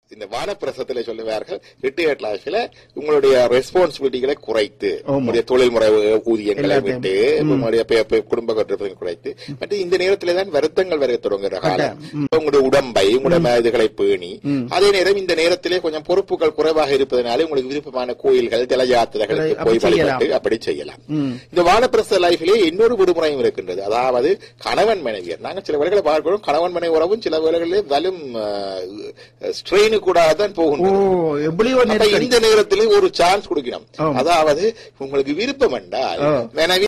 இந்த வானப்பிரசத்துல சொல்லுவார்கள் ரிட்டையர்ட் லைஃப்ல உங்களுடைய ரெஸ்பான்சிபிலிட்டிகளை குறைத்து ஆமா. உங்களுடைய தொழில்முறை ஊதியங்களை எல்லாத்தையும். விட்டு உங்களுடைய பே- பே- குடும்ப கட்டுறதை குறைத்து மற்றும் இந்த நேரத்திலே தான் வருத்தங்கள் வர தொடங்குற காலம் உங்களுடைய உடம்பை உங்களுடைய மதுகளை பேணி அதே நேரம் இந்த நேரத்திலே கொஞ்சம் பொறுப்புகள் குறைவாக இருப்பதனால உங்களுக்கு விருப்பமான கோயில்கள் ஜல யாத்திரைகளுக்கு அப்படி போய் செய்யலாம். வழிபட்டு அப்படி செய்யலாம் இந்த வானப்பிரச லைஃபிலே இன்னொரு விடுமுறையும் இருக்கின்றது அதாவது கணவன் மனைவியர் நாங்கள் சில வேளைகளை பார்க்கிறோம் கணவன் மனைவி உறவும் சில வேளைகளிலே வலும் ஸ்ட்ரெயின் கூட தான் ஓ போகின்றது எப்படியோ அப்ப நெருக்கடி இந்த நேரத்திலே ஒரு சான்ஸ் கொடுக்கணும் ஆமா. அதாவது உங்களுக்கு விருப்பம் என்றால் ஆ. மனைவி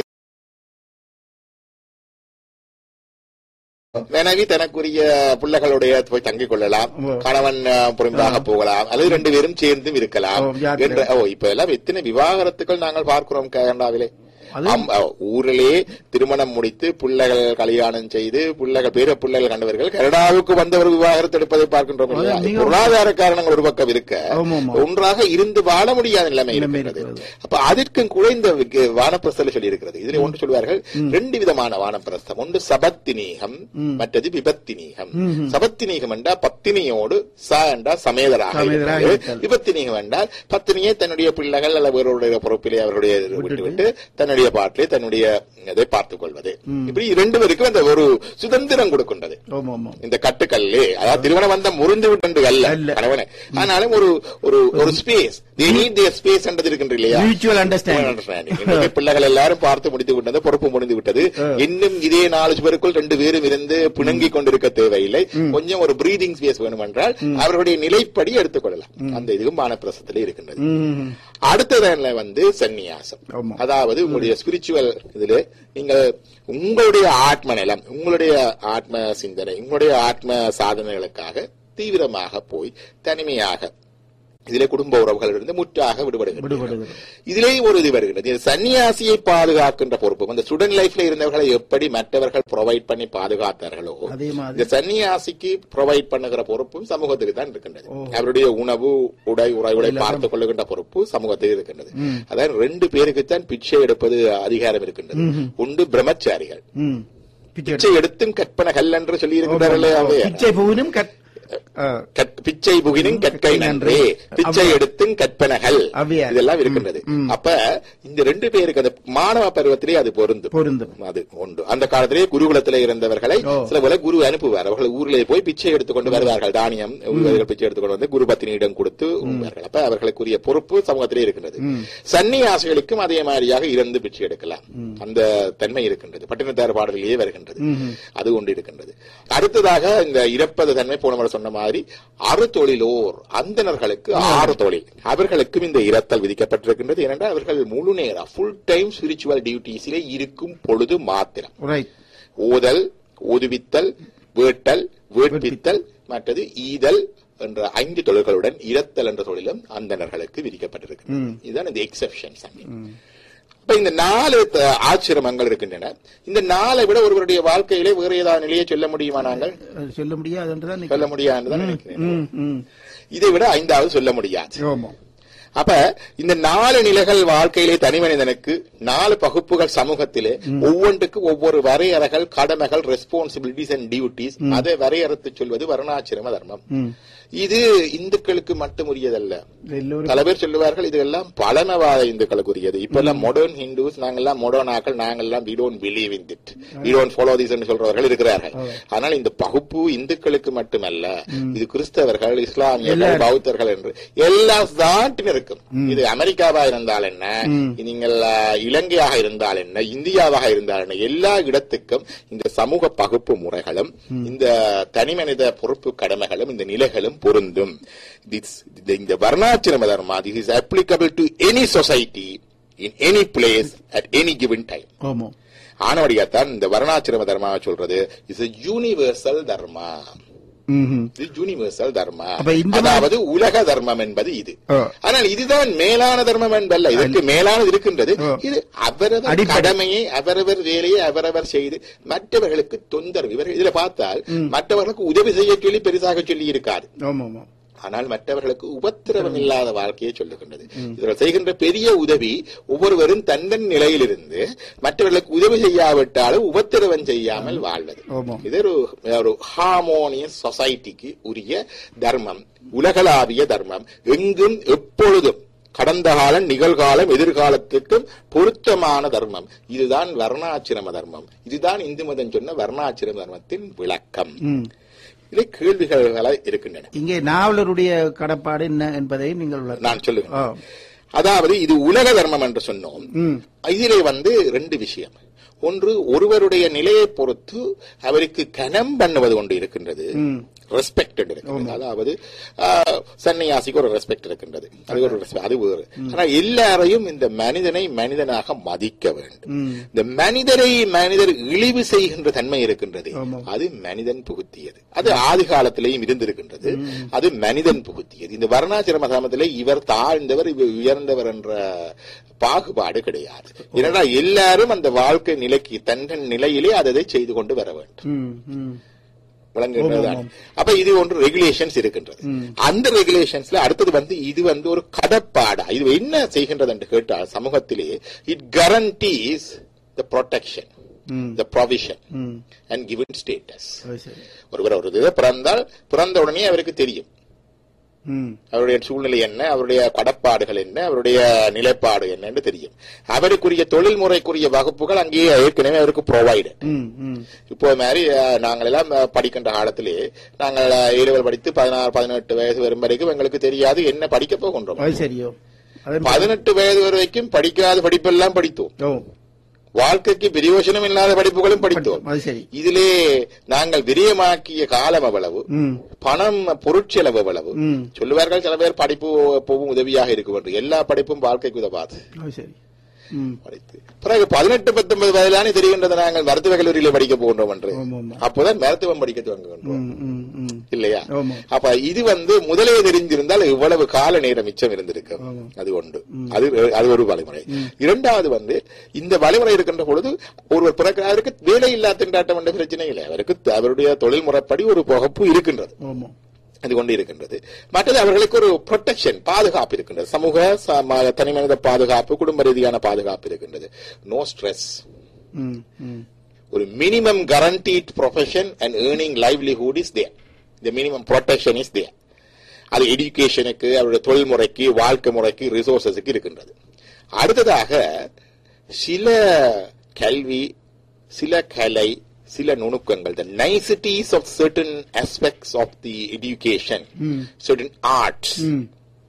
மனைவி தனக்குரிய பிள்ளைகளுடைய போய் தங்கிக் கொள்ளலாம் ஓ. கணவன் அஹ், புறம்பாக போகலாம் அல்லது ரெண்டு பேரும் சேர்ந்தும் இருக்கலாம் ஓ, யாத்திரை. என்ற ஓ இப்ப எல்லாம் எத்தனை விவாகரத்துக்கள் நாங்கள் பார்க்கிறோம் கனடாவிலே அது- அம்- அ, ஊரிலே திருமணம் முடித்து பிள்ளைகள் கல்யாணம் செய்து பிள்ளைகள் பேர பிள்ளைகள் கண்டவர்கள் கனடாவுக்கு வந்தவர் விவாகரத்து எடுப்பதை பார்க்கின்றோம் இல்லையா? அது மிக- பொருளாதார காரணங்கள் ஒரு பக்கம் இருக்க ஆமா, ஆமா. ஒன்றாக இருந்து வாழ முடியாத நிலைமை நிலைமை இருக்கிறது இருக்கிறது. அப்ப அதற்கும் கூட இந்த வி- வானப்பிரஸ்தல சொல்லி இருக்கிறது இதுல ஒன்று சொல்வார்கள் ரெண்டு விதமான வானப்பிரஸ்தம் ஒன்று சபத்தினீகம் மற்றது விபத்தினீகம் சபத்தினீகம் என்றால் பத்தினியோடு ச என்றால் சமேதராக சமேதராக இருப்பது. இருத்தல். விபத்தினீகம் என்றால் பத்தினியை தன்னுடைய பிள்ளைகள் அல்ல வேறொருடைய பொறுப்பிலே அவருடைய விட்டுவிட்டு தன்னுடைய பாட்டிலே தன்னுடைய இதை பார்த்துக் கொள்வது இப்படி இரண்டு பேருக்கும் அந்த ஒரு சுதந்திரம் கொடுக்கின்றது ஆமா ஆமா இந்த கட்டுக்கல்லு அதாவது திருமண பந்தம் முறிந்து விட்டு அல்ல அல்ல. கணவனே ஆனாலும் ஒரு ஒரு ஒரு space they need their space என்றது இருக்கின்ற இல்லையா மியூச்சுவல் அண்டர்ஸ்டாண்டிங் understanding. இன்னைக்கு பிள்ளைகள் எல்லாரும் பார்த்து முடித்து விட்டது பொறுப்பு முடிந்து விட்டது இன்னும் இதே நாலு பேருக்குள் ரெண்டு பேரும் இருந்து பிணங்கிக் கொண்டிருக்க தேவையில்லை கொஞ்சம் ஒரு பிரீதிங் ஸ்பேஸ் வேணும் என்றால் அவர்களுடைய நிலைப்படி எடுத்துக்கொள்ளலாம் அந்த இதுவும் மானப்பிரசத்திலே இருக்கின்றது அடுத்ததுல வந்து சந்நியாசம் ஆமா. அதாவது உங்களுடைய ஸ்பிரிச்சுவல் இதுல நீங்கள் உங்களுடைய ஆத்ம நலம் உங்களுடைய ஆத்ம சிந்தனை உங்களுடைய ஆத்ம சாதனைகளுக்காக தீவிரமாக போய் தனிமையாக இதிலே குடும்ப உறவுகளிலிருந்து முற்றாக விடுபடுகிறது விடுபடுகிறது. இதிலே ஒரு இது வருகிறது இது சன்னியாசியை பாதுகாக்கின்ற பொறுப்பு அந்த ஸ்டூடெண்ட் லைஃப்ல இருந்தவர்களை எப்படி மற்றவர்கள் ப்ரொவைட் பண்ணி பாதுகாத்தார்களோ அதே மாதிரி இந்த சன்னியாசிக்கு ப்ரொவைட் பண்ணுகிற பொறுப்பும் சமூகத்துக்கு தான் இருக்கின்றது அவருடைய உணவு உடை உறைவுடை பார்த்துக் கொள்ளுகின்ற பொறுப்பு சமூகத்தில் இருக்கின்றது அதாவது ரெண்டு பேருக்குத்தான் பிச்சை எடுப்பது அதிகாரம் இருக்கின்றது ஒன்று பிரம்மச்சாரிகள் ம் பிச்சை பிச்சை எடுத்தும் கற்பனகள் என்று சொல்லி இருக்கிறார்களே எடுத்து- பிச்சை பூவினும் கட் ஆ, கற்- பிச்சை புகினும் கற்கை நன்றே பிச்சை எடுத்தும் கற்பனகள் அவ்வையார். இதெல்லாம் இருக்கின்றது அப்ப இந்த ரெண்டு பேருக்கு அந்த மாணவ பருவத்திலே அது பொருந்தும் பொருந்தும் அது உண்டு அந்த காலத்திலே குருகுலத்திலே இருந்தவர்களை ஓ. சில போல குரு அனுப்புவார் அவர்கள் ஊரிலே போய் பிச்சை எடுத்துக்கொண்டு வருவார்கள் தானியம் இவர்கள் பிச்சை எடுத்துக்கொண்டு வந்து குரு பத்தினியிடம் கொடுத்து உண்பார்கள் அப்ப அவர்களுக்குரிய பொறுப்பு சமூகத்திலே இருக்கின்றது சன்னியாசிகளுக்கும் அதே மாதிரியாக இருந்து பிச்சை எடுக்கலாம் அந்த தன்மை இருக்கின்றது பட்டினத்தார் பாடலிலேயே வருகின்றது அது கொண்டு இருக்கின்றது அடுத்ததாக இந்த இறப்பது தன்மை போன முறை சொன்ன மாதிரி அறு தொழிலோர் அந்தணர்களுக்கு ஆறு தொழில் அவர்களுக்கும் இந்த இரத்தல் விதிக்கப்பட்டிருக்கின்றது ஏனென்றால் அவர்கள் முழு நேரம் ஃபுல் டைம் ஸ்பிரிச்சுவல் டியூட்டிஸிலே இருக்கும் பொழுது மாத்திரம் ரைட் ஓதல் ஓதுவித்தல் வேட்டல் வேட்பித்தல் மற்றது ஈதல் என்ற ஐந்து தொழில்களுடன் இரத்தல் என்ற தொழிலும் அந்தணர்களுக்கு விதிக்கப்பட்டிருக்கு இதுதான் இந்த எக்ஸெப்ஷன்ஸ் இப்ப இந்த நாலு த- ஆசிரமங்கள் இருக்கின்றன இந்த நாளை விட ஒருவருடைய வாழ்க்கையிலே வேற ஏதாவது நிலையை சொல்ல முடியுமா நாங்கள் அது சொல்ல முடியாது என்றுதான் சொல்ல முடியாதுன்னு நினைக்கிறேன் ம், ம். இதை விட ஐந்தாவது சொல்ல முடியாது ஆமா அப்ப இந்த நாலு நிலைகள் வாழ்க்கையிலே தனி மனிதனுக்கு நாலு பகுப்புகள் சமூகத்திலே ஒவ்வொன்றுக்கு ஒவ்வொரு வரையறைகள் கடமைகள் ரெஸ்பான்சிபிலிட்டிஸ் அண்ட் டியூட்டிஸ் அதை வரையறுத்து சொல்வது வர்ணாசிரம தர்மம் இது இந்துக்களுக்கு மட்டும் உரியதல்ல எல்லோரும் பல பேர் சொல்லுவார்கள் இதெல்லாம் பழனவாத இந்துக்களுக்கு உரியது இப்ப எல்லாம் மாடர்ன் ஹிந்துஸ் நாங்கெல்லாம் மாடர்ன் ஆக்கள் நாங்கெல்லாம் we don't believe in it we don't follow this சொல்றவர்கள் இருக்கிறார்கள் ஆனால் இந்த பகுப்பு இந்துக்களுக்கு மட்டுமல்ல இது கிறிஸ்தவர்கள் இஸ்லாமியர்கள் பௌத்தர்கள் என்று எல்லா நாட்டிலும் இருக்கும் இது அமெரிக்காவா இருந்தால் என்ன நீங்கள் அஹ், இலங்கையாக இருந்தால் என்ன இந்தியாவாக இருந்தால் என்ன எல்லா இடத்துக்கும் இந்த சமூக பகுப்பு முறைகளும் இந்த தனிமனித பொறுப்பு கடமைகளும் இந்த நிலைகளும் பொருந்தும் This- இந்த- இந்த வர்ணாசிரம தர்மா this is applicable to any society in any place at any given time ஆமா ஆனவடியாத்தான் இந்த வர்ணாசிரம தர்மாவை சொல்றது இஸ் யூனிவர்சல் தர்மா ம்ஹும். இது யூனிவர்சல் தர்மா அப்ப இந்த மாதிரி- அதாவது உலக தர்மம் என்பது இது ஆ. ஆனால் இதுதான் மேலான தர்மம் என்பல்ல இதற்கு மேலானது இருக்கின்றது ஆ. இது அவரவர் அடிப்படை. கடமையை அவரவர் வேலையை அவரவர் செய்து மற்றவர்களுக்கு தொந்தரவு இவர்கள் இதுல பார்த்தால் மற்றவர்களுக்கு உதவி செய்ய சொல்லி பெரிசாக சொல்லி இருக்காது ஆமா ஆமா ஆனால் மற்றவர்களுக்கு உபத்திரவம் இல்லாத வாழ்க்கையை சொல்லுகின்றது இவர்கள் செய்கின்ற பெரிய உதவி ஒவ்வொருவரும் தந்தன் நிலையிலிருந்து மற்றவர்களுக்கு உதவி செய்யாவிட்டாலும் உபத்திரவம் செய்யாமல் வாழ்வது ஆமாம். இது ஒரு ஒரு ஹார்மோனியஸ் சொசைட்டிக்கு உரிய தர்மம் உலகளாவிய தர்மம் எங்கும் எப்பொழுதும் கடந்த காலம் நிகழ்காலம் எதிர்காலத்திற்கும் பொருத்தமான தர்மம் இதுதான் வர்ணாசிரம தர்மம் இதுதான் இந்து மதம் சொன்ன வர்ணாசிரம தர்மத்தின் விளக்கம் ம். இதை கேள்விகள் இருக்கின்றன இங்கே நாவலருடைய கடப்பாடு என்ன என்பதையும் நீங்கள் விளக்க- நான் சொல்லுவேன் ஆ. அதாவது இது உலக தர்மம் என்று சொன்னோம் ம். இதிலே வந்து ரெண்டு விஷயம் ஒன்று ஒருவருடைய நிலையை பொறுத்து அவருக்கு கனம் பண்ணுவது கொண்டு இருக்கின்றது ம். ரெஸ்பெக்டட் இருக்கின்றது அதாவது ஆ, சன்னியாசிக்கு ஒரு ரெஸ்பெக்ட் இருக்கின்றது அது ஒரு respect, அது வேறு ஆனா எல்லாரையும் இந்த மனிதனை மனிதனாக மதிக்க வேண்டும் ம். இந்த மனிதரை மனிதர் இழிவு செய்கின்ற தன்மை இருக்கின்றது ஆமாம். அது மனிதன் புகுத்தியது அது ஆதி காலத்திலேயும் இருந்திருக்கின்றது அது மனிதன் புகுத்தியது இந்த வர்ணாசிரம சமத்திலே இவர் தாழ்ந்தவர் இவர் உயர்ந்தவர் என்ற பாகுபாடு கிடையாது ஏனென்றால் எல்லாரும் அந்த வாழ்க்கை நிலைக்கு தங்கள் நிலையிலே அதை செய்து கொண்டு வர வேண்டும் ம். ம். விளங்குகின்றதுதான் அப்ப இது ஒன்று ரெகுலேஷன்ஸ் இருக்கின்றது அந்த ரெகுலேஷன்ஸ்ல அடுத்தது வந்து இது வந்து ஒரு கடப்பாடா இது என்ன செய்கின்றது என்று கேட்டால் சமூகத்திலே இட் கரண்டீஸ் த ப்ரொடெக்ஷன் ம். த ப்ரொவிஷன் ம். அண்ட் கிவன் ஸ்டேட்டஸ் அது சரி ஒருவர் ஒரு இதை பிறந்தால் பிறந்த உடனே அவருக்கு தெரியும் ம். அவருடைய சூழ்நிலை என்ன அவருடைய கடப்பாடுகள் என்ன அவருடைய நிலைப்பாடு என்ன என்று தெரியும் அவருக்குரிய தொழில்முறைக்குரிய வகுப்புகள் அங்கேயே ஏற்கனவே அவருக்கு ப்ரொவைடட் ம். ம். இப்போ மாதிரி அஹ், நாங்கள் எல்லாம் அஹ், படிக்கின்ற காலத்திலே நாங்கள் ஏழுவல் படித்து பதினாறு பதினெட்டு வயசு வரும் வரைக்கும் எங்களுக்கு தெரியாது என்ன படிக்க போகின்றோம் அது சரியோ அதன் பதினெட்டு வயது வரைக்கும் படிக்காத படிப்பெல்லாம் படித்தோம் ஓ வாழ்க்கைக்கு பிரயோஜனம் இல்லாத படிப்புகளும் படித்தோம் அது சரி இதிலே நாங்கள் விரயமாக்கிய காலம் அவ்வளவு ம். பணம் பொருட்செலவு எவ்வளவு ம். சொல்லுவார்கள் சில பேர் படிப்பு எப்பவும் உதவியாக இருக்கும் என்று எல்லா படிப்பும் வாழ்க்கைக்கு உதவாது அது சரி ம். படித்து பிறகு பதினெட்டு பத்தொன்பது வயதிலானே தெரிகின்றது நாங்கள் மருத்துவ கல்லூரியில படிக்க போகின்றோம் என்று ஆமா, ஆமா. அப்போதான் மருத்துவம் படிக்க துவங்குகின்றோம் ம். ம். ம். இல்லையா ஆமா. அப்ப இது வந்து முதலே தெரிஞ்சிருந்தால் இவ்வளவு கால நேரம் மிச்சம் இருந்திருக்கும் ஆமா. அது ஒன்று அது அது ஒரு வழிமுறை இரண்டாவது வந்து இந்த வழிமுறை இருக்கின்ற பொழுது ஒருவர் பிறகு அவருக்கு வேலை இல்லா திண்டாட்டம் என்ற பிரச்சனை இல்லை அவருக்கு அவருடைய தொழில் முறைப்படி ஒரு வகுப்பு இருக்கின்றது ஆமா அது கொண்டு இருக்கின்றது மற்றது அவர்களுக்கு ஒரு ப்ரொடெக்ஷன் பாதுகாப்பு இருக்கின்றது சமூக சம- தனி மனித பாதுகாப்பு குடும்ப ரீதியான பாதுகாப்பு இருக்கின்றது நோ ஸ்ட்ரெஸ் ம். ம். ஒரு minimum guaranteed profession and earning livelihood is there இந்த மினிமம் ப்ரொடெக்ஷன் இஸ் தேர் அது எஜுகேஷனுக்கு அவருடைய தொழில் முறைக்கு வாழ்க்கை முறைக்கு ரிசோர்சஸுக்கு இருக்கின்றது அடுத்ததாக சில கல்வி சில கலை சில நுணுக்கங்கள் the niceties of certain aspects of the education certain arts ம்.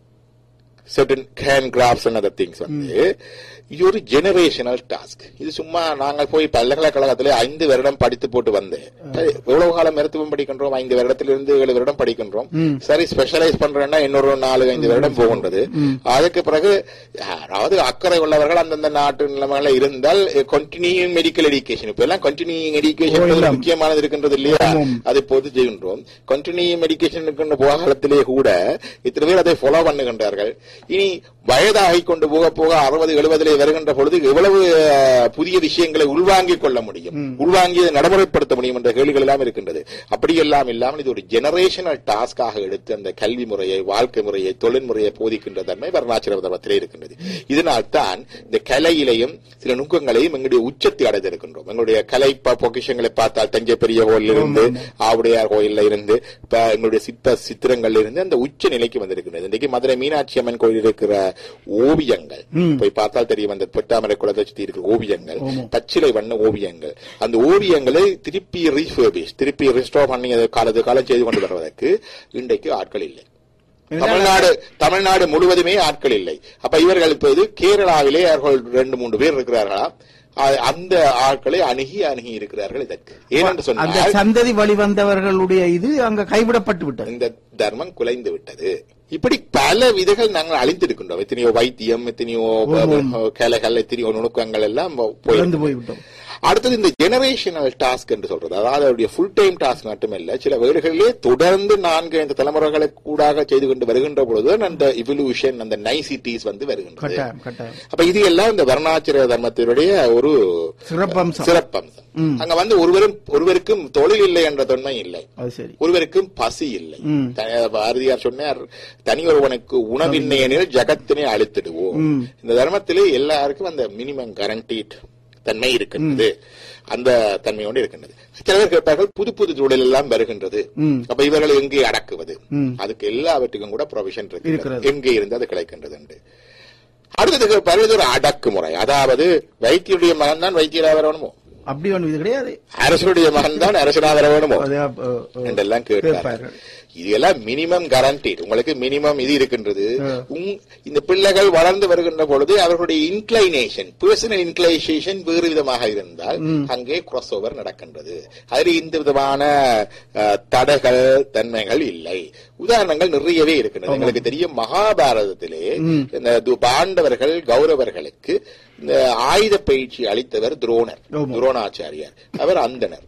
certain handcrafts and other things வந்து இது ஒரு ஜெனரேஷனல் டாஸ்க் இது சும்மா நாங்கள் போய் பல்கலைக்கழகத்திலே ஐந்து வருடம் படித்து போட்டு வந்தேன் சரி, எவ்வளவு காலம் மருத்துவம் படிக்கின்றோம் ஐந்து வருடத்திலிருந்து ஏழு வருடம் படிக்கின்றோம் சரி ஸ்பெஷலைஸ் பண்றேன்னா இன்னொரு நாலு ஐந்து வருடம் போகின்றது அதுக்கு பிறகு யாராவது அக்கறை உள்ளவர்கள் அந்தந்த நாட்டு நிலைமையில இருந்தால் கண்டினியூங் மெடிக்கல் எஜுகேஷன் இப்ப எல்லாம் கண்டினியூங் எஜுகேஷன் எல்லாம். முக்கியமானது இருக்கின்றது இல்லையா ஆமாம். அதை பொது செய்கின்றோம் கண்டினியூ மெடிக்கேஷன் இருக்கின்ற காலத்திலே கூட இத்தனை பேர் அதை ஃபாலோ பண்ணுகின்றார்கள் இனி வயதாகிக் கொண்டு போக போக அறுபது எழுபதிலே வருகின்ற பொழுது எவ்வளவு அஹ், புதிய விஷயங்களை உள்வாங்கிக் கொள்ள முடியும் உள்வாங்கி அதை நடைமுறைப்படுத்த முடியும் என்ற கேள்விகள் எல்லாம் இருக்கின்றது அப்படியெல்லாம் இல்லாமல் இது ஒரு ஜெனரேஷனல் டாஸ்காக எடுத்து அந்த கல்வி முறையை வாழ்க்கை முறையை தொழில்முறையை போதிக்கின்ற தன்மை வர்ணாசிரம தர்மத்திலே இருக்கின்றது இதனால் தான் இந்த கலையிலையும் சில நுட்பங்களையும் எங்களுடைய உச்சத்தை அடைந்திருக்கின்றோம் எங்களுடைய கலை ப- பொக்கிஷங்களை பார்த்தால் தஞ்சை பெரிய கோயிலில் இருந்து ஆவுடையார் கோயில்ல இருந்து இப்ப எங்களுடைய சிற்ப சித்திரங்கள்ல இருந்து அந்த உச்ச நிலைக்கு வந்திருக்கின்றது இன்றைக்கு மதுரை மீனாட்சி அம்மன் கோயில் இருக்கிற ஓவியங்கள் போய் பார்த்தால் தெரியும் அந்த பொட்டாமரை குளத்தை சுத்தி இருக்கிற ஓவியங்கள் பச்சிலை வண்ண ஓவியங்கள் அந்த ஓவியங்களை திருப்பி ரீஃபர்பிஷ் திருப்பி ரிஸ்டோர் பண்ணி அதை காலத்து காலம் செய்து கொண்டு வருவதற்கு இன்றைக்கு ஆட்கள் இல்லை தமிழ்நாடு தமிழ்நாடு முழுவதுமே ஆட்கள் இல்லை அப்ப இவர்கள் இப்போது கேரளாவிலே அவர்கள் ரெண்டு மூன்று பேர் இருக்கிறார்களா அ- அந்த ஆட்களை அணுகி அணுகி இருக்கிறார்கள் இதற்கு ஏனென்று அந்த சொன்னால் சந்ததி வழி வந்தவர்களுடைய இது அங்க கைவிடப்பட்டு விட்டது இந்த தர்மம் குலைந்து விட்டது இப்படி பல விதைகள் நாங்கள் அழிந்திருக்கின்றோம் எத்தனையோ வைத்தியம் எத்தனையோ கலைகள் எத்தனையோ நுணுக்கங்கள் எல்லாம் போய் இழந்து போய்விட்டோம் அடுத்தது இந்த ஜெனரேஷனல் டாஸ்க் என்று சொல்றது அதாவது அவருடைய ஃபுல் டைம் டாஸ்க் மட்டுமல்ல சில வீடுகளிலே தொடர்ந்து நான்கு ஐந்து தலைமுறைகளுக்கு கூடாக செய்து கொண்டு வருகின்ற பொழுது அந்த இவல்யூஷன் அந்த நைசிட்டிஸ் வந்து வருகின்றது கட்டாயம் கட்டாயம் அப்ப இது எல்லாம் இந்த வர்ணாச்சிர தர்மத்தினுடைய ஒரு சிறப்பம்சம் சிறப்பம்சம் அங்க வந்து ஒருவரும் ஒருவருக்கும் தொழில் இல்லை என்ற தொன்மை இல்லை அது சரி ஒருவருக்கும் பசி இல்லை ம். த- பாரதியார் சொன்னார் தனி ஒருவனுக்கு உணவின்மை எனில் ஜகத்தினை அழித்திடுவோம் ம். இந்த தர்மத்திலே எல்லாருக்கும் அந்த மினிமம் கரண்டீட் தன்மை இருக்கின்றது அந்த தன்மையோடு இருக்கின்றது சில பேர் கேட்பார்கள் புது புது தொழில் எல்லாம் வருகின்றது ம். அப்ப இவர்களை எங்கே அடக்குவது ம். அதுக்கு எல்லாவற்றுக்கும் கூட ப்ரொவிஷன் இருக்கு இருக்கிறது. எங்கே இருந்து அது கிடைக்கின்றது என்று அடுத்ததுக்கு பல்வேறு ஒரு அடக்குமுறை அதாவது வைத்தியருடைய மகன் தான் வைத்தியராக வரணுமோ அப்படி ஒண்ணு இது கிடையாது அரசனுடைய மகன் தான் அரசனாக வர வேணுமோ அது அப்ப, அஹ், என்றெல்லாம் கேட்பார்கள் கேட்பார்கள். இதெல்லாம் மினிமம் கரண்டீட் உங்களுக்கு மினிமம் இது இருக்கின்றது ஆ. உங்- இந்த பிள்ளைகள் வளர்ந்து வருகின்ற பொழுது அவர்களுடைய இன்க்ளைனேஷன் பர்சனல் இன்க்ளைனேஷன் வேறு விதமாக இருந்தால் அங்கே கிராஸ் ஓவர் நடக்கின்றது அதில் இந்த விதமான அஹ், தடைகள் தன்மைகள் இல்லை உதாரணங்கள் நிறையவே இருக்கின்றது எங்களுக்கு தெரியும் மகாபாரதத்திலே இந்த து- பாண்டவர்கள் கௌரவர்களுக்கு இந்த ஆயுத பயிற்சி அளித்தவர் துரோணர் ஆமா. துரோணாச்சாரியார் அவர் அந்தனர்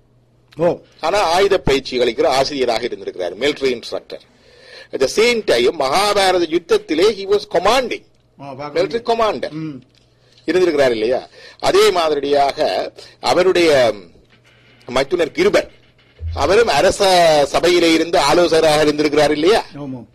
ஓ ஆனா ஆயுத பயிற்சி அளிக்கிற ஆசிரியராக இருந்திருக்கிறார் military instructor at the same time Mahabharata யுத்தத்திலே ஹி வாஸ் கமாண்டிங் ஆ, பார்க்க மிலிட்டரி கமாண்டர் ம். இருந்திருக்கிறார் இல்லையா அதே மாதிரியாக அவருடைய மைத்துனர் கிருபர் அவரும் அரச சபையிலே இருந்து ஆலோசகராக இருந்திருக்கிறார் இல்லையா ஆமாம்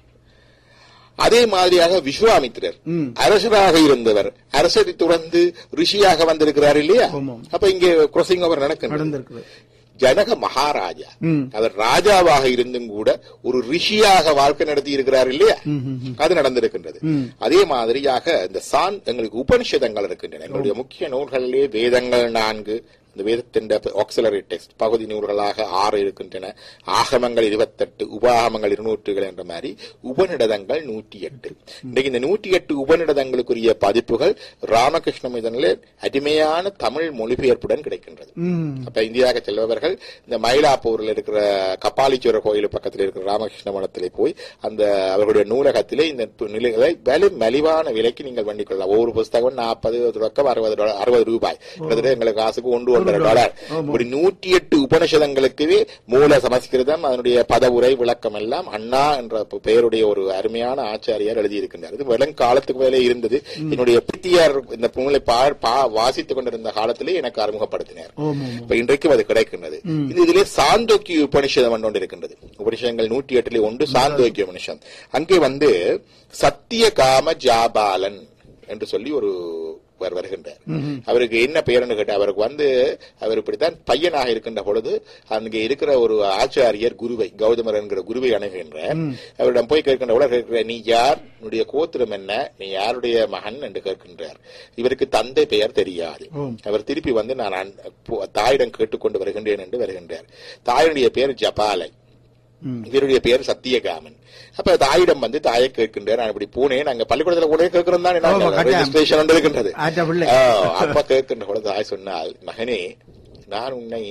அதே மாதிரியாக விஸ்வாமித்திரர் ம். அரசராக இருந்தவர் அரசரை துறந்து ரிஷியாக வந்திருக்கிறார் இல்லையா ஆமாம். அப்ப இங்கே crossing over நடக்கின்றது நடந்திருக்குது ஜனக மகாராஜா ம். அவர் ராஜாவாக இருந்தும் கூட ஒரு ரிஷியாக வாழ்க்கை நடத்தி இருக்கிறார் இல்லையா ம், ம், ம். அது நடந்திருக்கின்றது ம். அதே மாதிரியாக இந்த சான் எங்களுக்கு உபனிஷதங்கள் இருக்கின்றன எங்களுடைய முக்கிய நூல்களிலே வேதங்கள் நான்கு இந்த வேதத்தின் ஆக்சிலரி டெக்ஸ்ட் பகுதி நூல்களாக ஆறு இருக்கின்றன ஆகமங்கள் இருபத்தெட்டு உபாகமங்கள் இருநூற்றுகள் என்ற மாதிரி உபநிடதங்கள் நூற்றி எட்டு இன்றைக்கு இந்த நூற்றி எட்டு உபநிடதங்களுக்குரிய பதிப்புகள் ராமகிருஷ்ண இதனில் அருமையான தமிழ் மொழிபெயர்ப்புடன் கிடைக்கின்றது ம். அப்ப இந்தியாவுக்கு செல்பவர்கள் இந்த மயிலாப்பூர்ல இருக்கிற கபாலீஸ்வரர் கோயில் பக்கத்தில் இருக்கிற ராமகிருஷ்ண மடத்திலே போய் அந்த அவர்களுடைய நூலகத்திலே இந்த பு- நிலைகளை விலை மலிவான விலைக்கு நீங்கள் பண்ணிக் கொள்ளலாம் ஒவ்வொரு புஸ்தகம் நாற்பது தொடக்கம் அறுபது டாலர் அறுபது ரூபாய் கிட்டத்தட்ட எங்களுக்கு காசுக்கு ஒன்று ஒன்றரை டாலர் ஆமா. இப்படி நூற்றி எட்டு உபனிஷதங்களுக்கு மூல சமஸ்கிருதம் அதனுடைய பதவுரை விளக்கம் எல்லாம் அண்ணா என்ற பெ- பெயருடைய ஒரு அருமையான ஆச்சாரியார் எழுதியிருக்கின்றார் இது வெள்ளங்காலத்துக்கு மேலே இருந்தது என்னுடைய பித்தியார் இந்த நூலை பா பா- வாசித்துக் கொண்டிருந்த காலத்திலே எனக்கு அறிமுகப்படுத்தினார் ஆமாம் இப்ப இன்றைக்கும் அது கிடைக்கின்றது இது இதிலே சாந்தோக்கிய உபனிஷதம் என்று ஒன்று இருக்கின்றது உபனிஷதங்கள் நூற்றி எட்டுல ஒன்று சாந்தோக்கிய உபனிஷம் அங்கே வந்து சத்திய காம ஜாபாலன் என்று சொல்லி ஒரு வர் வருகின்றார் அவருக்கு என்ன பெயர்னு கேட்ட அவருக்கு வந்து அவர் இப்படித்தான் பையனாக இருக்கின்ற பொழுது அங்கே இருக்கிற ஒரு ஆச்சாரியர் குருவை கௌதமர் என்கிற குருவை அணுகின்றார் அவரிடம் போய் கேட்கின்ற பொழுது கேட்கிற நீ யார் உன்னுடைய கோத்திரம் என்ன நீ யாருடைய மகன் என்று கேட்கின்றார் இவருக்கு தந்தை பெயர் தெரியாது ஓம். அவர் திருப்பி வந்து நான் அன்- போ- தாயிடம் கேட்டுக்கொண்டு வருகின்றேன் என்று வருகின்றார் தாயினுடைய பெயர் ஜபாலை ம். இவருடைய பெயர் சத்தியகாமன் அப்ப தாயிடம் வந்து தாயை கேட்கின்றார் நான் இப்படி போனேன் நாங்க பள்ளிக்கூடத்துல கூட கேட்கிறோம் ஆமா, தான் கட்டாயம். ரெஜிஸ்ட்ரேஷன் ஒன்று இருக்கின்றது ஆச்சா பிள்ளை. ஆ, அப்ப கேட்கின்ற பொழுது தாய் சொன்னால் மகனே நான் உன்னை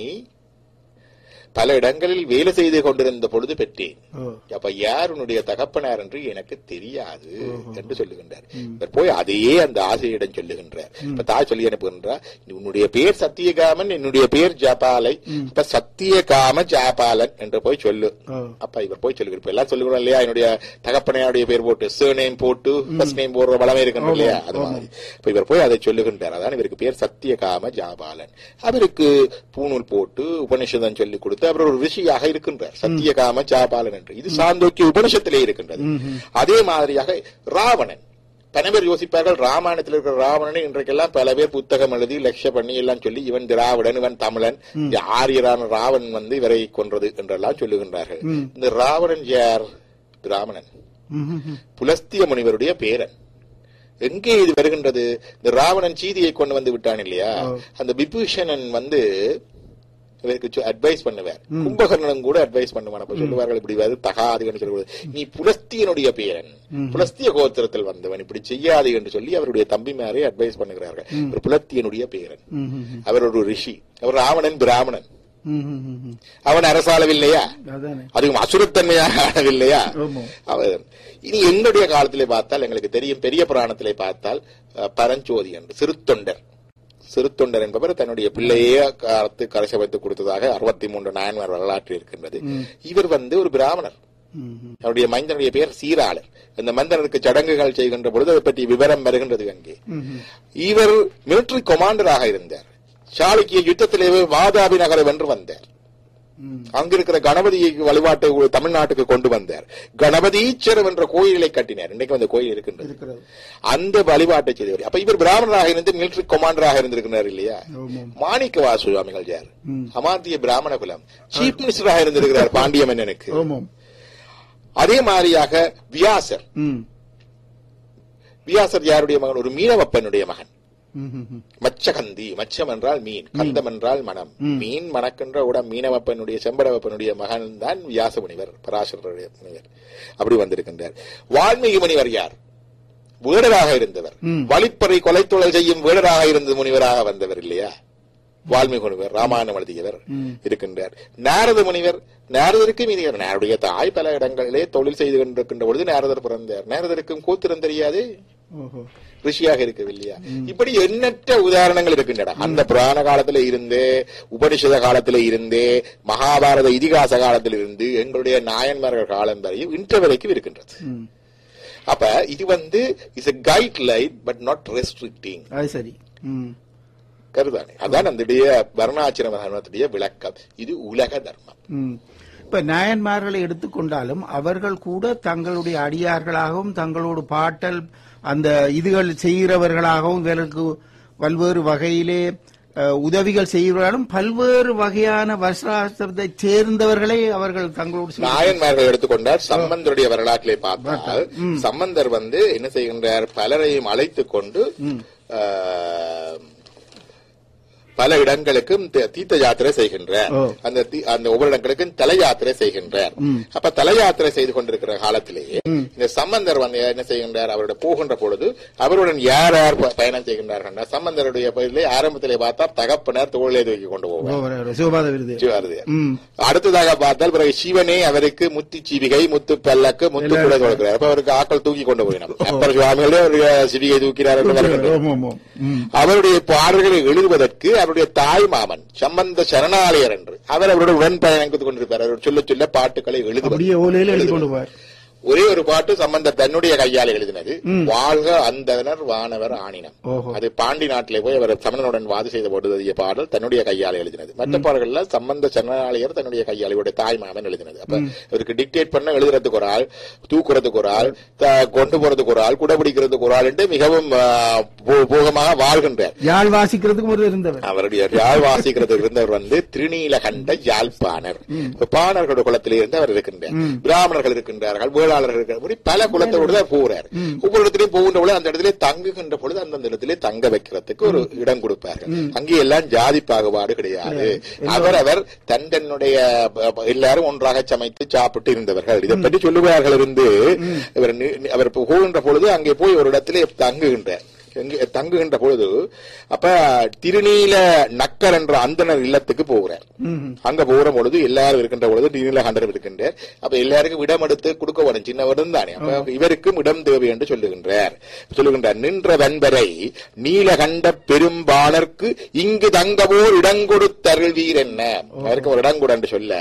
பல இடங்களில் வேலை செய்து கொண்டிருந்த பொழுது பெற்றேன் ஓ. அப்ப யார் உன்னுடைய தகப்பனார் என்று எனக்கு தெரியாது என்று சொல்லுகின்றார் இவர் போய் அதையே அந்த ஆசிரியரிடம் சொல்லுகின்றார் இப்ப தாய் சொல்லி அனுப்புகின்றார் உன்னுடைய பேர் சத்தியகாமன் என்னுடைய பேர் ஜபாலை அப்ப சத்தியகாம ஜாபாலன் என்று போய் சொல்லு ஓ. அப்ப இவர் போய் சொல்லுகிறார் இப்ப எல்லாம் சொல்லுகிறோம் இல்லையா என்னுடைய தகப்பனையாருடைய பேர் போட்டு நேம் போட்டு ஃபர்ஸ்ட் நேம் போடுற வளமே இருக்கணும் இல்லையா அது மாதிரி இப்ப இவர் போய் அதை சொல்லுகின்றார் அதான் இவருக்கு பேர் சத்தியகாம ஜாபாலன் அவருக்கு பூணூல் போட்டு உபனிஷதம் சொல்லி கொடுத்து அவர் ஒரு ரிஷியாக இருக்கின்றார் சத்தியகாம ஜாபாலன் என்று இது சாந்தோக்கிய உபனிஷத்திலே இருக்கின்றது அதே மாதிரியாக ராவணன் பல பேர் யோசிப்பார்கள் ராமாயணத்தில் இருக்கிற ராவணனை இன்றைக்கெல்லாம் பல பேர் புத்தகம் எழுதி லட்சிய பண்ணி எல்லாம் சொல்லி இவன் திராவிடன் இவன் தமிழன் இந்த ஆரியரான ராவணன் வந்து இவரை கொன்றது என்றெல்லாம் சொல்லுகின்றார்கள் இந்த ராவணன் யார் பிராமணன் ம், ம், ம். புலஸ்திய முனிவருடைய பேரன் எங்கே இது வருகின்றது இந்த ராவணன் சீதையை கொண்டு வந்து விட்டான் இல்லையா அந்த விபூஷணன் வந்து இவருக்கு அட்வைஸ் பண்ணுவார் கும்பகர்ணனும் கூட அட்வைஸ் பண்ணுவான் அப்ப சொல்லுவார்கள் இப்படி வந்து தகாதுன்னு சொல்லுவது நீ புலஸ்தியனுடைய பேரன் புலஸ்திய கோத்திரத்தில் வந்தவன் இப்படி செய்யாது என்று சொல்லி அவருடைய தம்பிமாரே அட்வைஸ் பண்ணுகிறார்கள் ஒரு புலஸ்தியனுடைய பேரன் ம், ம், ம். அவர் ஒரு ரிஷி அவர் ராவணன் பிராமணன் ம், ம், ம், ம். அவன் அரசாளவில்லையா அதானே அதுவும் அசுரத்தன்மையாக ஆடவில்லையா ஆமா. அவர் இனி என்னுடைய காலத்திலே பார்த்தால் எங்களுக்கு தெரியும் பெரிய புராணத்திலே பார்த்தால் அஹ், பரஞ்சோதி என்று சிறுத்தொண்டர் சிறுத்தொண்டர் என்பவர் தன்னுடைய பிள்ளையே அறுத்து கரைச வைத்து கொடுத்ததாக அறுபத்தி மூன்று நாயன்மார் வரலாற்று இருக்கின்றது இவர் வந்து ஒரு பிராமணர் ம், ம். அவருடைய மைந்தனுடைய பெயர் சீராளர் அந்த மந்தனுக்கு சடங்குகள் செய்கின்ற பொழுது அதை பற்றி விவரம் வருகின்றது அங்கே ம், ம். இவர் மிலிட்டரி கமாண்டராக இருந்தார் சாளுக்கிய யுத்தத்திலே வாதாபி நகரை வென்று வந்தார் ம். அங்கிருக்கிற கணபதி வழிபாட்டை உ- தமிழ்நாட்டுக்கு கொண்டு வந்தார் கணபதீச்சரம் என்ற கோயிலை கட்டினார் இன்னைக்கு அந்த கோயில் இருக்கின்றது இருக்கிறது அந்த வழிபாட்டை செய்தவர் அப்ப இவர் பிராமணராக இருந்து மிலிட்டரி கமாண்டராக இருந்திருக்கிறார் இல்லையா ஆமாம். மாணிக்கவாசு சுவாமிகள் யார் ம். அமாத்திய பிராமண குலம் சீஃப் மினிஸ்டராக இருந்திருக்கிறார் பாண்டிய மன்னனுக்கு ஆமாம் அதே மாதிரியாக வியாசர் ம். வியாசர் யாருடைய மகன் ஒரு மீனவப்பனுடைய மகன் ம், ம், ம். மச்சகந்தி மச்சம் என்றால் மீன் கந்தம் என்றால் மனம் மீன் மணக்கின்ற உடம் மீனவப்பனுடைய செம்படவப்பனுடைய மகன் தான் வியாச முனிவர் பராசரருடைய முனிவர் அப்படி வந்திருக்கின்றார் வால்மீகி முனிவர் யார் வேடராக இருந்தவர் ம். வழிப்பறை கொலைத்தொழில் செய்யும் வேடராக இருந்த முனிவராக வந்தவர் இல்லையா வால்மீகி முனிவர் ராமாயணம் எழுதியவர் ம். இருக்கின்றார் நாரத முனிவர் நாரதருக்கு மீதியவர் நாருடைய தாய் பல இடங்களிலே தொழில் செய்து கொண்டிருக்கின்ற பொழுது நாரதர் பிறந்தார் நாரதருக்கும் கூத்திரம் தெரியாது ஓஹோ ரிஷியாக இருக்கவில்லையா இப்படி எண்ணற்ற உதாரணங்கள் இருக்கின்றன அந்த புராண காலத்துல இருந்தே உபனிஷத காலத்துல இருந்தே மகாபாரத இதிகாச காலத்தில் இருந்து எங்களுடைய நாயன்மார்கள் காலம் வரையும் இன்று வரைக்கும் இருக்கின்றது ம். அப்ப இது வந்து is a guideline but not restricting அது சரி ம். கருதானே அதான் அந்த வர்ணாச்சிரம தர்மத்துடைய விளக்கம் இது உலக தர்மம் ம். இப்ப நாயன்மார்களை எடுத்துக்கொண்டாலும் அவர்கள் கூட தங்களுடைய அடியார்களாகவும் தங்களோடு பாட்டல் அந்த இதுகள் செய்கிறவர்களாகவும் இவர்களுக்கு பல்வேறு வகையிலே அஹ், உதவிகள் செய்கிறாலும் பல்வேறு வகையான வர்ஷாஸ்திரத்தை சேர்ந்தவர்களை அவர்கள் தங்களோடு செய்து- நாயன்மார்கள் எடுத்துக்கொண்டால் சம்பந்தருடைய வரலாற்றிலே பார்த்தால் சம்பந்தர் வந்து என்ன செய்கின்றார் பலரையும் அழைத்துக் கொண்டு ஆஹ், பல இடங்களுக்கும் தி- தீர்த்த யாத்திரை செய்கின்றார் ஓ. அந்த தி- அந்த ஒவ்வொரு இடங்களுக்கும் தல யாத்திரை செய்கின்றார் அப்ப தல யாத்திரை செய்து கொண்டிருக்கிற காலத்திலேயே இந்த சம்பந்தர் வந்து என்ன செய்கின்றார் அவருடைய போகின்ற பொழுது அவருடன் யார் யார் ப- பயணம் செய்கின்றார்கள் சம்பந்தருடைய பயிலே ஆரம்பத்திலே பார்த்தா தகப்பனர் தோளிலே தூக்கி கொண்டு போவார் ஓ, வர- வர. சிவபாத விருது வருது ம். அடுத்ததாக பார்த்தால் பிறகு சிவனே அவருக்கு முத்து சிவிகை முத்து பல்லக்கு முத்து கூட கொடுக்கிறார் அப்ப அவருக்கு ஆக்கள் தூக்கி கொண்டு போயிடும் அப்பர் சுவாமிகளே ஒரு சிவிகை தூக்கிறார் என்று வருகின்றது. ஆமாம், ஆமாம். ம். அவருடைய பாடல்களை எழுதுவதற்கு அவருடைய தாய் மாமன் சம்பந்த சரணாலயர் என்று அவர் அவருடைய உடன் பயணித்துக் கொண்டிருப்பார் அவர் சொல்ல சொல்ல பாட்டுகளை எழுதுவார் அப்படியே ஓலையில எழுதி கொண்டு போவார் ஒரே ஒரு பாட்டு சம்பந்தர் தன்னுடைய கையால் எழுதினது வாழ்க அந்தனர் வானவர் ஆணினம் ஓஹோ. அது பாண்டி நாட்டிலே போய் அவர் சமணனுடன் வாது செய்த போது எழுதிய பாடல் தன்னுடைய கையால் எழுதினது மற்ற பாடல்கள்ல சம்பந்த சரணாலயர் தன்னுடைய கையால் இவருடைய தாய் மாமன் எழுதினது அப்ப இவருக்கு டிக்டேட் பண்ண எழுதுறதுக்கு ஒரு ஆள் தூக்குறதுக்கு ஒரு ஆள் த- கொண்டு போறதுக்கு ஒரு ஆள் குடபிடிக்கிறதுக்கு ஒரு ஆள் என்று மிகவும் ஆ, போ- போகமாக வாழ்கின்றார் யாழ் வாசிக்கிறதுக்கும் ஒரு இருந்தவர் அவருடைய யாழ் வாசிக்கிறது இருந்தவர் வந்து திருநீலகண்ட யாழ்ப்பாணர் பாணர்களோட குலத்திலே இருந்து அவர் இருக்கின்றார் பிராமணர்கள் இருக்கின்றார்கள் வேளாளர்கள் இருக்கிறார் இப்படி பல குலத்தோடு தான் போகிறார் ஒவ்வொரு இடத்திலையும் போகின்ற பொழுது அந்த இடத்திலே தங்குகின்ற பொழுது அந்தந்த இடத்திலே தங்க வைக்கிறதுக்கு ஒரு இடம் கொடுப்பார்கள் அங்கே எல்லாம் ஜாதி பாகுபாடு கிடையாது அவர் அவர் தன் தன்னுடைய ப- ப- எல்லாரும் ஒன்றாக சமைத்து சாப்பிட்டு இருந்தவர்கள் இதை பற்றி சொல்லுவார்கள் இருந்து இவர் நி- அவர் போகின்ற பொழுது அங்கே போய் ஒரு இடத்திலே தங்குகின்றார் எங்க- தங்குகின்ற பொழுது அப்ப திருநீல நக்கர் என்ற அந்தனர் இல்லத்துக்கு போகிறார் அங்க போகிற பொழுது எல்லாரும் இருக்கின்ற பொழுது திருநீல கண்டர் இருக்கின்றார் அப்ப எல்லாருக்கும் இடம் எடுத்து கொடுக்க வேணும் சின்னவரும் தானே அப்ப இவருக்கும் இடம் தேவை என்று சொல்லுகின்றார் சொல்லுகின்றார் நின்ற வெண்பரை நீலகண்ட பெரும்பாலர்க்கு இங்கு தங்கவோர் இடங்கொடுத்தருள்வீர் என்ன அவருக்கு ஒரு இடம் கூட என்று சொல்ல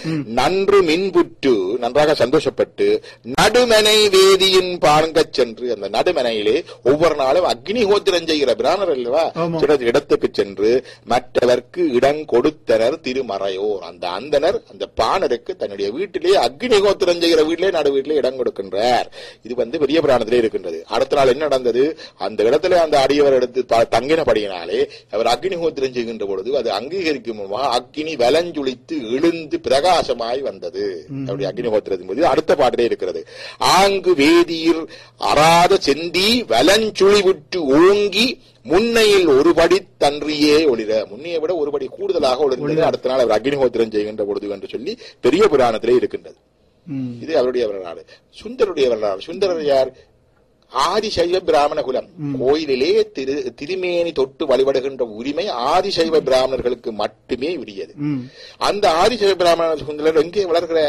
நன்று மின்புற்று நன்றாக சந்தோஷப்பட்டு நடுமனை வேதியின் பாருங்கச் சென்று அந்த நடுமனையிலே ஒவ்வொரு நாளும் அக்னிஹோத்திரம் செய்கிற பிராணர் அல்லவா ஆமா. சில இடத்துக்கு சென்று மற்றவர்க்கு இடம் கொடுத்தனர் திருமறையோர் அந்த அந்தனர் அந்த பாணருக்கு தன்னுடைய வீட்டிலே அக்னிஹோத்திரம் செய்கிற வீட்டிலே நடு வீட்டிலே இடம் கொடுக்கின்றார் இது வந்து பெரிய புராணத்திலே இருக்கின்றது அடுத்த நாள் என்ன நடந்தது அந்த இடத்துல அந்த அடியவர் எடுத்து ப- தங்கினபடியினாலே அவர் அக்னிஹோத்திரம் செய்கின்ற பொழுது அது அங்கீகரிக்கும் மூலமாக அக்னி வலஞ்சுளித்து எழுந்து பிரகாசமாய் வந்தது அவருடைய அக்னிஹோத்திரத்தின் போது அடுத்த பாட்டிலே இருக்கிறது ஆங்கு வேதியர் அறாத செந்தி வலஞ்சுழி விட்டு ஓங்கி முன்னையில் ஒருபடி தன்றியே ஒளிர முன்னையை விட ஒருபடி கூடுதலாக ஒளிர்ந்தது அடுத்த நாள் அவர் அக்னிஹோத்திரம் செய்கின்ற பொழுது என்று சொல்லி பெரிய புராணத்திலே இருக்கின்றது ம். இது அவருடைய வரலாறு சுந்தருடைய வரலாறு சுந்தரர் யார் ஆதிசைவ பிராமண குலம் கோயிலிலே திரு திருமேனி தொட்டு வழிபடுகின்ற உரிமை ஆதிசைவ பிராமணர்களுக்கு மட்டுமே உரியது ம். அந்த ஆதிசைவ பிராமண சுந்தரர் எங்கே வளர்கிறார்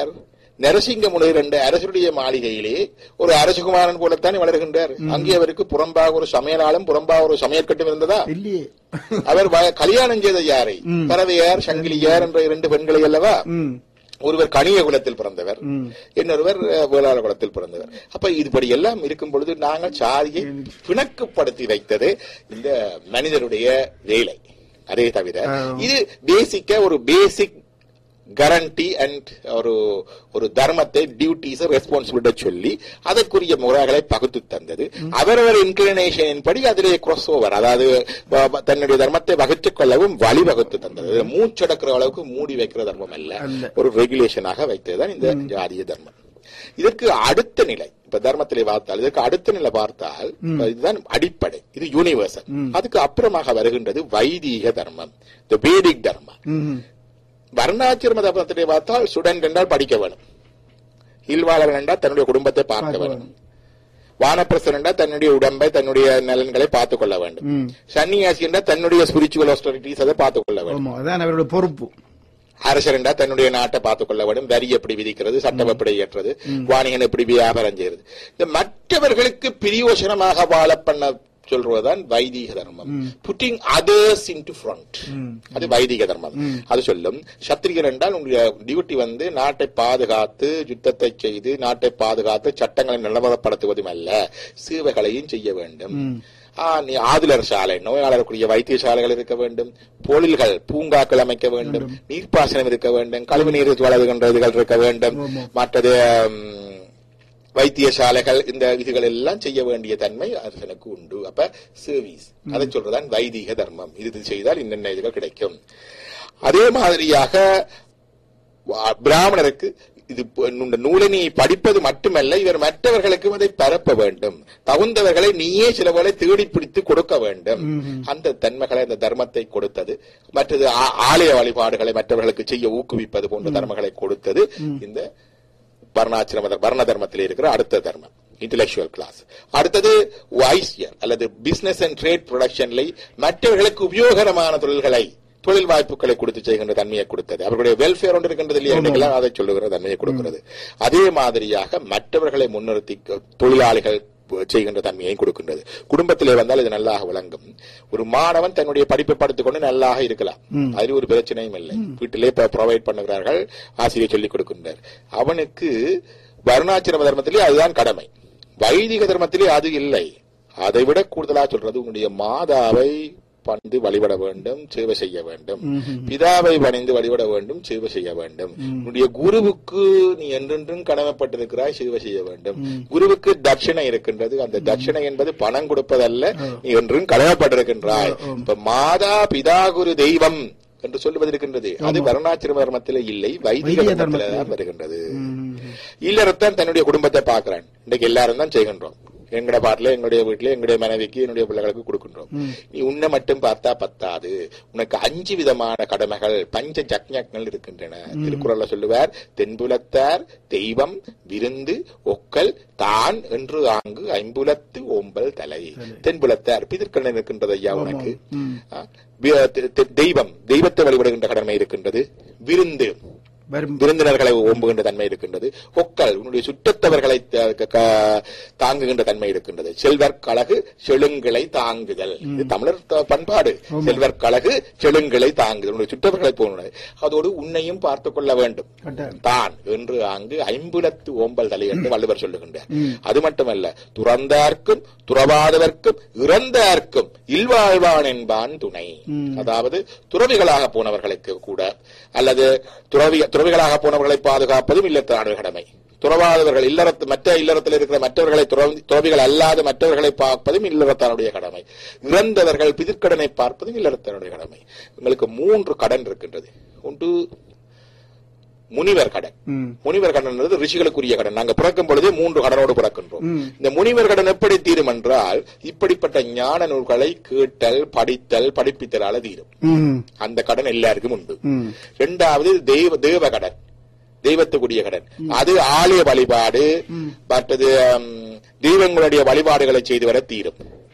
நரசிங்க முனிவர் என்ற அரசுடைய மாளிகையிலே ஒரு அரசகுமாரன் போலத்தான் வளர்கின்றார் அங்கே அவருக்கு புறம்பாக ஒரு சமையலாலும் புறம்பாக ஒரு சமையற்கட்டும் இருந்ததா இல்லையே அவர் வ- கல்யாணம் செய்த யாரை பறவையார் சங்கிலியார் என்ற இரண்டு பெண்களை அல்லவா ம் ஒருவர் கணிய குலத்தில் பிறந்தவர் ம். இன்னொருவர் அஹ், வேளாள குலத்தில் பிறந்தவர் அப்ப இதுபடி எல்லாம் இருக்கும் பொழுது நாங்கள் சாதியை பிணக்குப்படுத்தி வைத்தது இந்த மனிதருடைய வேலை அதே தவிர ஆ. இது பேசிக்கா ஒரு பேசிக் கரண்டி அண்ட் ஒரு ஒரு தர்மத்தை டியூட்டிஸ் ரெஸ்பான்சிபிலிட்டி சொல்லி அதற்குரிய முறைகளை பகுத்து தந்தது அவரவர் இன்க்ளினேஷனின் படி அதிலே கிராஸ் ஓவர் அதாவது வ- வ- தன்னுடைய தர்மத்தை வகுத்துக் கொள்ளவும் வழி வகுத்து தந்தது இதுல மூச்சடக்கிற அளவுக்கு மூடி வைக்கிற தர்மம் அல்ல அல்ல. ஒரு ரெகுலேஷனாக வைத்ததுதான் இந்த ஜாதிய தர்மம் இதற்கு அடுத்த நிலை இப்ப தர்மத்திலே பார்த்தால் இதற்கு அடுத்த நிலை பார்த்தால் இப்ப இதுதான் அடிப்படை இது யூனிவர்சல் அதுக்கு அப்புறமாக வருகின்றது வைதீக தர்மம் இந்த வேதிக் தர்மம் ம் வர்ணாசிரம தர்மத்திலே பார்த்தால் ஸ்டூடெண்ட் என்றால் படிக்க வேணும் இல்வாளர் என்றால் தன்னுடைய குடும்பத்தை பார்க்க பார்க்க வேணும் வானப்பிரசன் என்றால் தன்னுடைய உடம்பை தன்னுடைய நலன்களை பார்த்துக் கொள்ள வேண்டும் ம் சன்னியாசி என்றால் தன்னுடைய ஸ்பிரிச்சுவல் ஆஸ்டரிட்டிஸ் அதை பார்த்துக் கொள்ள வேண்டும் ஆமா அதான் அவருடைய பொறுப்பு அரசர் என்றால் தன்னுடைய நாட்டை பார்த்துக் கொள்ள வேண்டும் வரி எப்படி விதிக்கிறது சட்டம் எப்படி இயற்றுறது வாணிகன் எப்படி வியாபாரம் செய்யறது இந்த மற்றவர்களுக்கு பிரியோசனமாக வாழ பண்ண சொல்றதுதான் வைதிக தர்மம் புட்டிங் அதர்ஸ் இன்டு ஃப்ரண்ட் அது வைதிக தர்மம் அது சொல்லும் சத்திரியர் என்றால் உங்களுடைய டியூட்டி வந்து நாட்டை பாதுகாத்து யுத்தத்தை செய்து நாட்டை பாதுகாத்து சட்டங்களை நிலவரப்படுத்துவதும் அல்ல சேவைகளையும் செய்ய வேண்டும் ஆ, நீ ஆதுலர் சாலை நோயாளருக்குரிய வைத்தியசாலைகள் இருக்க வேண்டும் பொழில்கள் பூங்காக்கள் அமைக்க வேண்டும் நீர்ப்பாசனம் இருக்க வேண்டும் கழிவு நீர் வளர்கின்ற இதுகள் இருக்க வேண்டும் ஆமா. மற்றது ம், வைத்தியசாலைகள் இந்த இதுகள் எல்லாம் செய்ய வேண்டிய தன்மை அரசனுக்கு உண்டு அப்ப சர்வீஸ் அதை சொல்றதான் வைதிக தர்மம் இது செய்தால் இன்னென்ன இதுகள் கிடைக்கும் அதே மாதிரியாக வா- பிராமணருக்கு இது ப- இந்த நூலை நீ படிப்பது மட்டுமல்ல இவர் மற்றவர்களுக்கும் அதை பரப்ப வேண்டும் தகுந்தவர்களை நீயே சில வேளை தேடி பிடித்து கொடுக்க வேண்டும் அந்த தன்மைகளை அந்த தர்மத்தை கொடுத்தது மற்றது ஆ- ஆலய வழிபாடுகளை மற்றவர்களுக்கு செய்ய ஊக்குவிப்பது போன்ற தர்மங்களை கொடுத்தது இந்த வர்ணாசிரம தர்- வர்ண தர்மத்தில் இருக்கிற அடுத்த தர்மம் இன்டலெக்சுவல் கிளாஸ் அடுத்தது வைஸ்யர் அல்லது பிசினஸ் அண்ட் ட்ரேட் ப்ரொடக்ஷன்ல மற்றவர்களுக்கு உபயோகரமான தொழில்களை தொழில் வாய்ப்புகளை கொடுத்து செய்கின்ற தன்மையை கொடுத்தது அவர்களுடைய வெல்ஃபேர் ஒன்று இருக்கின்றது இல்லையா இன்னைக்கெல்லாம் அதை சொல்லுகிற தன்மையை கொடுக்கிறது அதே மாதிரியாக மற்றவர்களை முன்னிறுத்தி க- தொழிலாளிகள் செய்கின்ற தன்மையை கொடுக்கின்றது குடும்பத்திலே வந்தால் இது நல்லாக விளங்கும் ஒரு மாணவன் தன்னுடைய படிப்பை படித்துக் கொண்டு நல்லாக இருக்கலாம் அதில் ஒரு பிரச்சனையும் இல்லை வீட்டிலே ப்ரொவைட் பண்ணுகிறார்கள் ஆசிரியர் சொல்லிக் கொடுக்கின்றார் அவனுக்கு வருணாச்சிரம தர்மத்திலே அதுதான் கடமை வைதிக தர்மத்திலே அது இல்லை அதை விட கூடுதலா சொல்றது உன்னுடைய மாதாவை பணிந்து வழிபட வேண்டும் சேவை செய்ய வேண்டும் பிதாவை பணிந்து வழிபட வேண்டும் சேவை செய்ய வேண்டும் உன்னுடைய குருவுக்கு நீ என்றென்றும் கடமைப்பட்டிருக்கிறாய் சேவை செய்ய வேண்டும் குருவுக்கு தட்சிணை இருக்கின்றது அந்த தட்சிணை என்பது பணம் கொடுப்பதல்ல நீ என்றும் கடமைப்பட்டிருக்கின்றாய் இப்ப மாதா பிதா குரு தெய்வம் என்று சொல்லுவது இருக்கின்றது அது வருணாச்சிரம தர்மத்திலே இல்லை வைதிக வைதிக தர்மத்திலே தர்மத்திலே. தான் வருகின்றது இல்லறத்தான் தன்னுடைய குடும்பத்தை பார்க்கிறான் இன்னைக்கு எல்லாரும் தான் செய்கின்றோம் எங்கட பாட்டுல எங்களுடைய வீட்டுல எங்களுடைய மனைவிக்கு என்னுடைய பிள்ளைகளுக்கு கொடுக்கின்றோம் நீ உன்னை மட்டும் பார்த்தா பத்தாது உனக்கு அஞ்சு விதமான கடமைகள் பஞ்ச ஜக்ஞங்கள் இருக்கின்றன திருக்குறள்ல சொல்லுவார் தென்புலத்தார் தெய்வம் விருந்து ஒக்கல் தான் என்று ஆங்கு ஐம்புலத்து ஓம்பல் தலை தென்புலத்தார் பிதற்கடன் இருக்கின்றது ஐயா உனக்கு ஆ, வி- தெ- தெ- தெய்வம் தெய்வத்தை வழிபடுகின்ற கடமை இருக்கின்றது விருந்து வரும் விருந்தினர்களை ஓம்புகின்ற தன்மை இருக்கின்றது ஒக்கல் உன்னுடைய சுற்றத்தவர்களை த- க- க- தாங்குகின்ற தன்மை இருக்கின்றது செல்வர் கழகு செழுங்களை தாங்குதல் இது தமிழர் த- பண்பாடு செல்வர் கழகு செழுங்களை தாங்குதல் உன்னுடைய சுற்றவர்களை போன அதோடு உன்னையும் பார்த்துக் கொள்ள வேண்டும் கட்டாயம். தான் என்று அங்கு ஐம்புலத்து ஓம்பல் தலை என்று வள்ளுவர் சொல்லுகின்றார் அது மட்டுமல்ல துறந்தார்க்கும் துறவாதவர்க்கும் இறந்தார்க்கும் இல்வாழ்வான் என்பான் துணை அதாவது துறவிகளாக போனவர்களுக்கு கூட அல்லது துறவி துறவிகளாக போனவர்களை பாதுகாப்பதும் இல்லத்தானுடைய கடமை துறவாதவர்கள் இல்லறத்து மற்ற இல்லறத்தில் இருக்கிற மற்றவர்களை துறவி- துறவிகள் அல்லாத மற்றவர்களை பார்ப்பதும் இல்லறத்தானுடைய கடமை இறந்தவர்கள் பிதிர்க்கடனை பார்ப்பதும் இல்லறத்தானுடைய கடமை உங்களுக்கு மூன்று கடன் இருக்கின்றது ஒன்று முனிவர் கடன் ம். முனிவர் கடன் என்பது ரிஷிகளுக்குரிய கடன் நாங்க பிறக்கும் பொழுதே மூன்று கடனோடு பிறக்கின்றோம் இந்த முனிவர் கடன் எப்படி தீரும் என்றால் இப்படிப்பட்ட ஞான நூல்களை கேட்டல் படித்தல் படிப்பித்தலால தீரும் ம் அந்த கடன் எல்லாருக்கும் உண்டு ம் இரண்டாவது தெய்வ தேவ கடன் தெய்வத்துக்குரிய கடன் அது ஆலய வழிபாடு மற்றது ம், தெய்வங்களுடைய வழிபாடுகளை செய்து வர தீரும்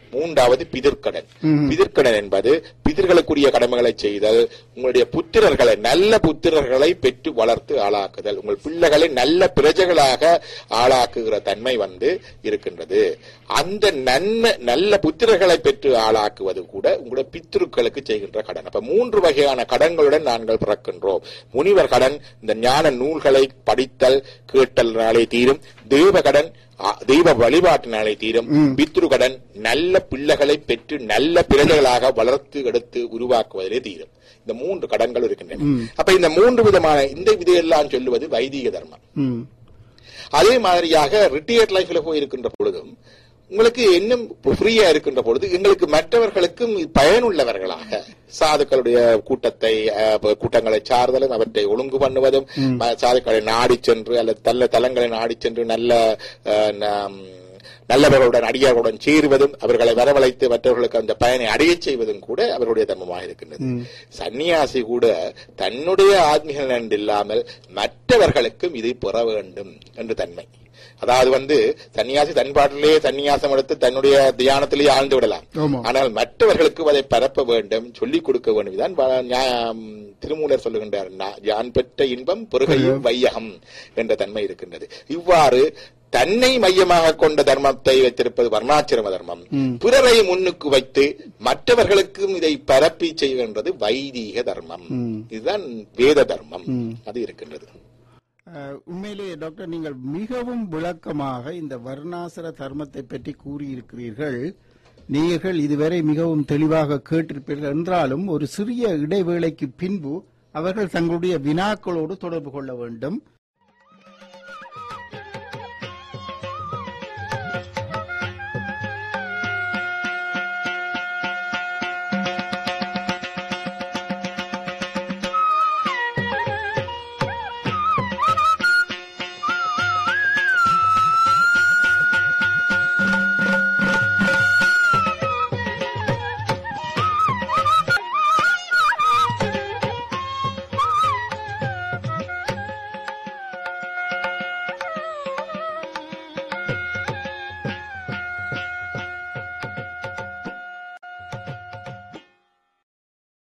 மூன்றாவது பிதிர்க்கடன் பிதிர்க்கடன் என்பது பிதிர்களுக்குரிய கடமைகளை செய்தல் உங்களுடைய புத்திரர்களை நல்ல புத்திரர்களை பெற்று வளர்த்து ஆளாக்குதல் உங்கள் பிள்ளைகளை நல்ல பிரஜைகளாக ஆளாக்குகிற தன்மை வந்து இருக்கின்றது அந்த நன்மை நல்ல புத்திரர்களை பெற்று ஆளாக்குவது கூட உங்களுடைய பித்திருக்களுக்கு செய்கின்ற கடன் அப்ப மூன்று வகையான கடன்களுடன் நாங்கள் பிறக்கின்றோம் முனிவர் கடன் இந்த ஞான நூல்களை படித்தல் கேட்டல்னாலே தீரும் தேவ கடன் அ, தெய்வ வழிபாட்டினாலே தீரும் பித்ரு கடன் நல்ல பிள்ளைகளை பெற்று நல்ல பிரஜைகளாக வளர்த்து எடுத்து உருவாக்குவதிலே தீரும் இந்த மூன்று கடன்கள் இருக்கின்றன அப்ப இந்த மூன்று விதமான இந்த விதையெல்லாம் சொல்லுவது வைதிக தர்மம் ம். அதே மாதிரியாக ரிட்டையர்ட் லைஃப்ல போய் இருக்கின்ற பொழுதும் உங்களுக்கு இன்னும் ஃப்ரீயா இருக்கின்ற பொழுது எங்களுக்கு மற்றவர்களுக்கும் பயனுள்ளவர்களாக சாதுக்களுடைய கூட்டத்தை அஹ், கூட்டங்களை சார்தலும் அவற்றை ஒழுங்கு பண்ணுவதும் ம- சாதுக்களை நாடி சென்று அல்லது நல்ல தலங்களை நாடி சென்று நல்ல அஹ், நம், நல்லவர்களுடன் அடியார்களுடன் சேருவதும் அவர்களை வரவழைத்து மற்றவர்களுக்கு அந்த பயனை அடையச் செய்வதும் கூட அவருடைய தர்மமாக இருக்கின்றது சன்னியாசி கூட தன்னுடைய ஆத்மீக நலன் இல்லாமல் மற்றவர்களுக்கும் இதை பெற வேண்டும் என்று தன்மை அதாவது வந்து சன்னியாசி தன்பாட்டிலே சன்னியாசம் எடுத்து தன்னுடைய தியானத்திலேயே ஆழ்ந்து விடலாம் ஆமா. ஆனால் மற்றவர்களுக்கு அதை பரப்ப வேண்டும் சொல்லிக் கொடுக்க வேண்டும் இதுதான் வ- ஞா- திருமூலர் சொல்லுகின்றார் "நா- யான் பெற்ற இன்பம் பெருகையும் வையகம் என்ற தன்மை இருக்கின்றது இவ்வாறு தன்னை மையமாக கொண்ட தர்மத்தை வைத்திருப்பது வர்ணாசிரம தர்மம் பிறரை முன்னுக்கு வைத்து மற்றவர்களுக்கும் இதை பரப்பி செய்கின்றது வைதீக தர்மம் இதுதான் வேத தர்மம் அது இருக்கின்றது அஹ், உண்மையிலேயே டாக்டர் நீங்கள் மிகவும் விளக்கமாக இந்த வர்ணாசிர தர்மத்தை பற்றி கூறியிருக்கிறீர்கள் நீங்கள் இதுவரை மிகவும் தெளிவாக கேட்டிருப்பீர்கள் என்றாலும் ஒரு சிறிய இடைவேளைக்கு பின்பு அவர்கள் தங்களுடைய வினாக்களோடு தொடர்பு கொள்ள வேண்டும்